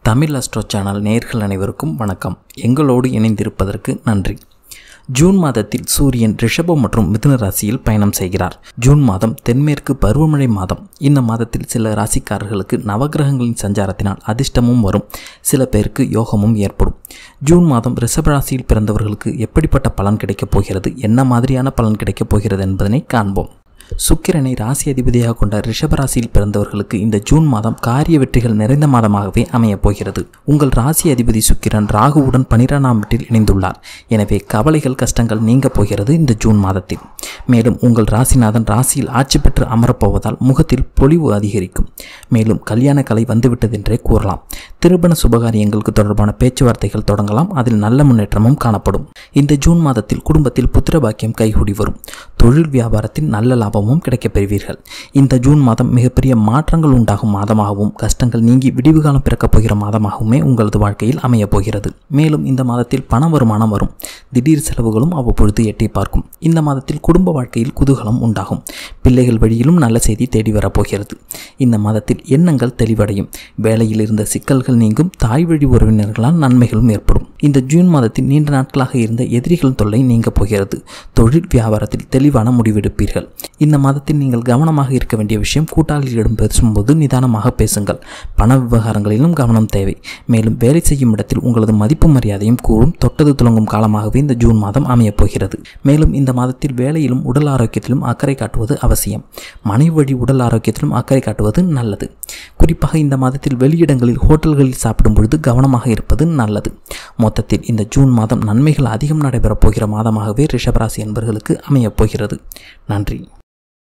Tamil astro channel நேர்கள் அனைவருக்கும் வணக்கம் எங்களோடு இணைந்திருப்பதற்கு நன்றி ஜூன் மாதத்தில் சூரியன் ரிஷபம் மற்றும் மிதுன ராசியில் பயணம் செய்கிறார் ஜூன் மாதம் தென்மேற்கு பருவமழை மாதம் இந்த மாதத்தில் சில ராசிக்காரர்களுக்கு நவகிரகங்களின் சஞ்சாரத்தினால் அதிர்ஷ்டமும் வரும் சில பேருக்கு யோகமும் ஏற்படும் ஜூன் மாதம் ரிஷப ராசியில் பிறந்தவர்களுக்கு எப்படிப்பட்ட பலன் கிடைக்கப் போகிறது என்ன மாதிரியான பலன் கிடைக்கப் போகிறது என்பதனை காண்போம் சுக்கிரனை ராசி அதிபதியாக கொண்ட ரிஷபராசியில் பிறந்தவர்களுக்கு இந்த ஜூன் மாதம் காரிய வெற்றிகள் நிறைந்த மாதமாகவே அமையப் போகிறது உங்கள் ராசி அதிபதி சுக்கிரன் ராகுவுடன் பனிரெண்டாம் வீட்டில் இணைந்துள்ளார் எனவே கவலைகள் கஷ்டங்கள் நீங்க போகிறது இந்த ஜூன் மாதத்தில் மேலும் உங்கள் ராசிநாதன் ராசியில் ஆட்சி பெற்று அமரப்போவதால் முகத்தில் பொலிவு அதிகரிக்கும் மேலும் கல்யாண கலை வந்துவிட்டதென்றே கூறலாம் திருமண சுபகாரியங்களுக்கு தொடர்பான பேச்சுவார்த்தைகள் தொடங்கலாம் அதில் நல்ல முன்னேற்றமும் காணப்படும் இந்த ஜூன் மாதத்தில் குடும்பத்தில் புத்திர பாக்கியம் கைகூடி வரும் தொழில் வியாபாரத்தில் நல்ல லாபமும் கிடைக்கப் பெறுவீர்கள் இந்த ஜூன் மாதம் மிகப்பெரிய மாற்றங்கள் உண்டாகும் மாதமாகவும் கஷ்டங்கள் நீங்கி விடிவு காலம் பிறக்கப் போகிற மாதமாகவுமே உங்களது வாழ்க்கையில் அமையப் போகிறது மேலும் இந்த மாதத்தில் பண வருமானம் வரும் திடீர் செலவுகளும் அவ்வப்பொழுது எட்டி பார்க்கும் இந்த மாதத்தில் குடும்ப வாழ்க்கையில் குதூகலம் உண்டாகும் பிள்ளைகள் வழியிலும் நல்ல செய்தி தேடி வரப்போகிறது இந்த மாதத்தில் எண்ணங்கள் தெளிவடையும் வேலையில் இருந்த சிக்கல்கள் நீங்கும் தாய் வழி உறவினர்களால் நன்மைகளும் ஏற்படும் இந்த ஜூன் மாதத்தில் நீண்ட நாட்களாக இருந்த எதிரிகள் தொல்லை நீங்க போகிறது தொழில் வியாபாரத்தில் தெளிவான முடிவெடுப்பீர்கள் இந்த மாதத்தில் நீங்கள் கவனமாக இருக்க வேண்டிய விஷயம் கூட்டாளிகளிடம் பேசும்போது நிதானமாக பேசுங்கள் பண விவகாரங்களிலும் கவனம் தேவை மேலும் வேலை செய்யும் இடத்தில் உங்களது மதிப்பு மரியாதையும் கூறும் தொட்டது துளங்கும் காலமாகவே இந்த ஜூன் மாதம் அமையப் போகிறது மேலும் இந்த மாதத்தில் வேலையிலும் உடல் ஆரோக்கியத்திலும் அக்கறை காட்டுவது அவசியம் மனைவி வழி உடல் ஆரோக்கியத்திலும் அக்கறை காட்டுவது நல்லது குறிப்பாக இந்த மாதத்தில் வெளியிடங்களில் ஹோட்டல்களில் சாப்பிடும் பொழுது கவனமாக இருப்பது நல்லது மொத்தத்தில் இந்த ஜூன் மாதம் நன்மைகள் அதிகம் நடைபெறப் போகிற மாதமாகவே ரிஷபராசி என்பவர்களுக்கு அமையப் போகிறது நன்றி